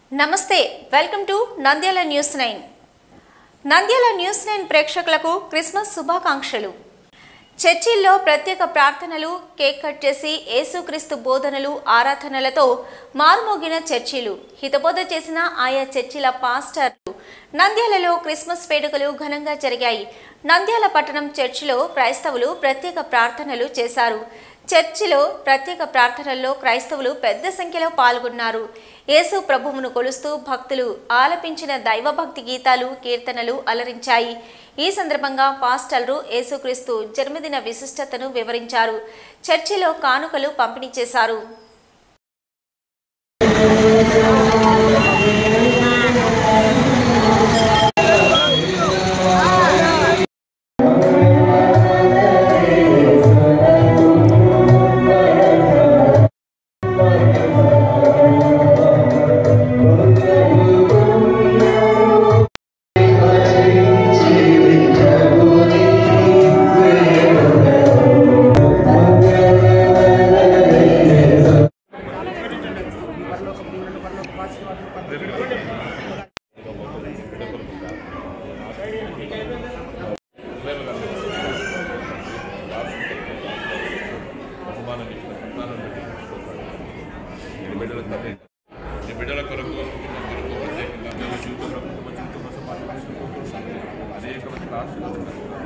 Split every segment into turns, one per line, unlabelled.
నమస్తే welcome to Nandyala news nine Nandyala news nine ప్రేక్షకులకు Christmas శుభాకాంక్షలు చర్చిల్లో ప్రత్యేక ప్రార్థనలు కేక్ కట్ చేసి యేసుక్రీస్తు బోధనలు ఆరాధనలతో మారుమోగిన చర్చిలు హితబోధ చేసిన ఆయా చర్చిల పాస్టర్లు నంద్యాలలో క్రిస్మస్ వేడుకలు ఘనంగా జరిగాయి నంద్యాల పట్టణం చర్చిలో క్రైస్తవులు ప్రత్యేక ప్రార్థనలు చేశారు చర్చిలో ప్రత్యేక ప్రార్థనల్లో క్రైస్తవులు పెద్ద సంఖ్యలో పాల్గొన్నారు యేసు ప్రభువును కొలుస్తూ భక్తులు ఆలపించిన దైవభక్తి గీతాలు కీర్తనలు అలరించాయి ఈ సందర్భంగా పాస్టర్లు యేసుక్రీస్తు జన్మదిన విశిష్టతను వివరించారు చర్చిలో కానుకలు పంపిణీ చేశారు
ఈ బిడ్డల కొరకు కుటుంబం కొరకు ప్రత్యేకంగా మేము జీవిత ప్రభుత్వం జీవితం కోసం పాటుపడుకుంటూ అనేక మంది రాష్ట్రాలు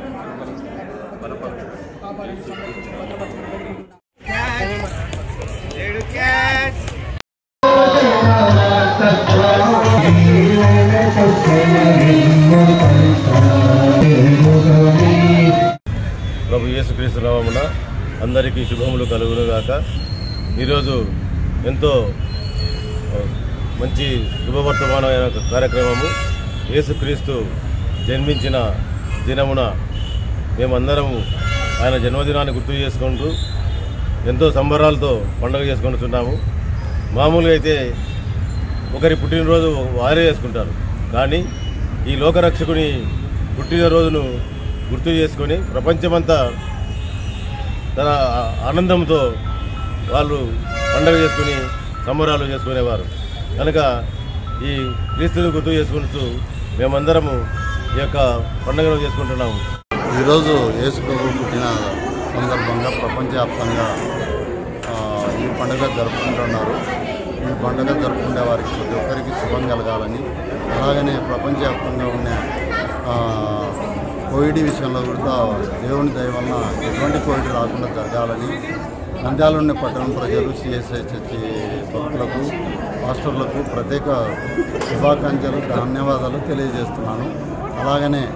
ప్రభు యేసుక్రీస్తు నామమున అందరికీ శుభములు కలుగునుగాక ఈరోజు ఎంతో ఆ, మంచి శుభవర్తమానమైన ఒక కార్యక్రమము యేసుక్రీస్తు జన్మించిన దినమున మేమందరము ఆయన జన్మదినాన్ని గుర్తు చేసుకుంటూ ఎంతో సంబరాలతో పండుగ చేసుకుంటున్నాము మామూలుగా అయితే ఒకరి పుట్టినరోజు వారే చేసుకుంటారు కానీ ఈ లోకరక్షకుని పుట్టినరోజును గుర్తు చేసుకొని ప్రపంచమంతా తన ఆనందంతో వాళ్ళు పండుగ చేసుకుని సంబరాలు చేసుకునేవారు కనుక ఈ క్రీస్తుని గుర్తు చేసుకుంటూ మేమందరము ఈ యొక్క పండుగను చేసుకుంటున్నాము
ఈరోజు యేసు ప్రభు పుట్టిన సందర్భంగా ప్రపంచవ్యాప్తంగా ఆ, ఈ పండుగ జరుపుకుంటున్నారు ఈ పండుగ జరుపుకునే వారికి ప్రతి ఒక్కరికి శుభం కలగాలని అలాగనే ప్రపంచవ్యాప్తంగా ఉన్న ఆ, కోవిడ్ విషయంలో కూడా దేవుని దయ వలన ఎటువంటి కోవిడ్ రాకుండా జరగాలని నంద్యాల ఉన్న పట్టణం ప్రజలు సిఎస్ఐ చర్చి భక్తులకు పాస్టర్లకు ప్రత్యేక శుభాకాంక్షలు ధన్యవాదాలు తెలియజేస్తున్నాను అలాగనే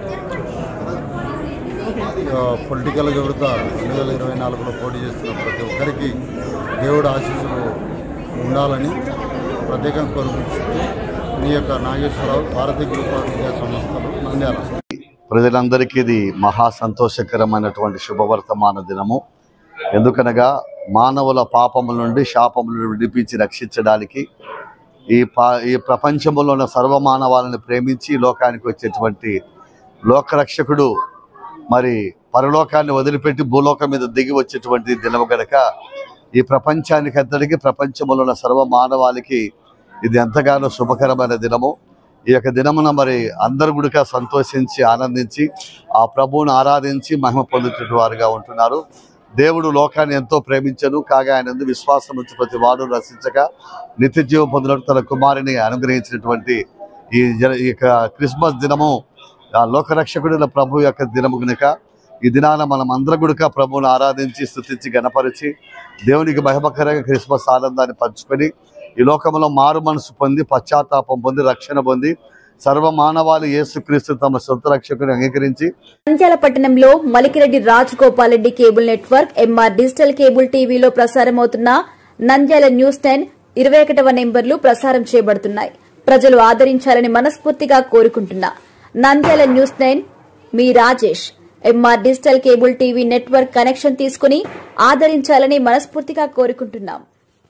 పొలిటికల్గా కూడా రెండు వేల ఇరవై నాలుగులో పోటీ చేస్తున్న ప్రతి ఒక్కరికి దేవుడు ఆశీస్సులు ఉండాలని ప్రత్యేకంగా కోరుకుంటూ మీ యొక్క నాగేశ్వరరావు భారతీయ గ్రూప్ ఆఫ్ విద్యా సంస్థలు నంద్యాల
ప్రజలందరికీ ఇది మహా సంతోషకరమైనటువంటి శుభవర్తమాన దినము ఎందుకనగా మానవుల పాపముల నుండి శాపముల నుండి విడిపించి రక్షించడానికి ఈ పా ఈ ప్రపంచంలో ఉన్న సర్వమానవాళిని ప్రేమించి ఈ లోకానికి వచ్చేటువంటి లోకరక్షకుడు మరి పరలోకాన్ని వదిలిపెట్టి భూలోకం మీద దిగి వచ్చేటువంటి దినము గనక ఈ ప్రపంచానికి అంతటికి ప్రపంచంలో ఉన్న సర్వ మానవాళికి ఇది ఎంతగానో శుభకరమైన దినము ఈ యొక్క దినమున మరి అందరు గుడిక సంతోషించి ఆనందించి ఆ ప్రభువును ఆరాధించి మహిమ పొందుతున్న వారుగా ఉంటున్నారు దేవుడు లోకాన్ని ఎంతో ప్రేమించను కాగా ఆయన ఎందు విశ్వాసం ఉంచి ప్రతి వాడు రచించక నిత్య జీవం పొందినట్టు తన కుమారుని అనుగ్రహించినటువంటి ఈ జన ఈ యొక్క క్రిస్మస్ దినము ఆ లోకరక్షకుడుల ప్రభు యొక్క దినము కనుక ఈ దినాన మనం అందరం గుడిక ప్రభువును ఆరాధించి స్థుతించి గణపరిచి దేవునికి మహిమకరంగా క్రిస్మస్ ఆనందాన్ని పంచుకొని ఈ లోకంలో మారు మనసు పొంది పశ్చాత్తాపం పొంది రక్షణ పొంది సర్వ మానవాళి యేసుక్రీస్తు తమ సొంత రక్షకుని అంగీకరించి
నంద్యాల పట్టణంలో Malikireddy Raj Gopal Reddy cable network MR digital cable టీవీలో ప్రసారమవుతున్న నంద్యాల న్యూస్ టెన్ ఇరవై ఒకటవ నెంబర్లు ప్రసారం చేయబడుతున్నాయి ప్రజలు ఆదరించాలని మనస్ఫూర్తిగా కోరుకుంటున్నా నంద్యాల న్యూస్ నైన్ మీ Rajesh MR digital cable TV network connection తీసుకుని ఆదరించాలని మనస్ఫూర్తిగా కోరుకుంటున్నాం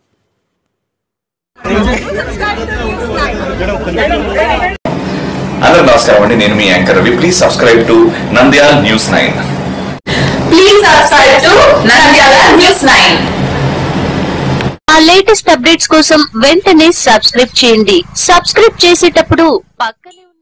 అందరూ నమస్కారం అండి నేను మీ anchor Ravi please subscribe to Nandyala news nine
Please subscribe to Nandyala News 9.
Our latest
latest updates కోసం వెంటనే సబ్స్క్రైబ్ చేయండి సబ్స్క్రైబ్ చేసేటప్పుడు పక్కనే ఉన్న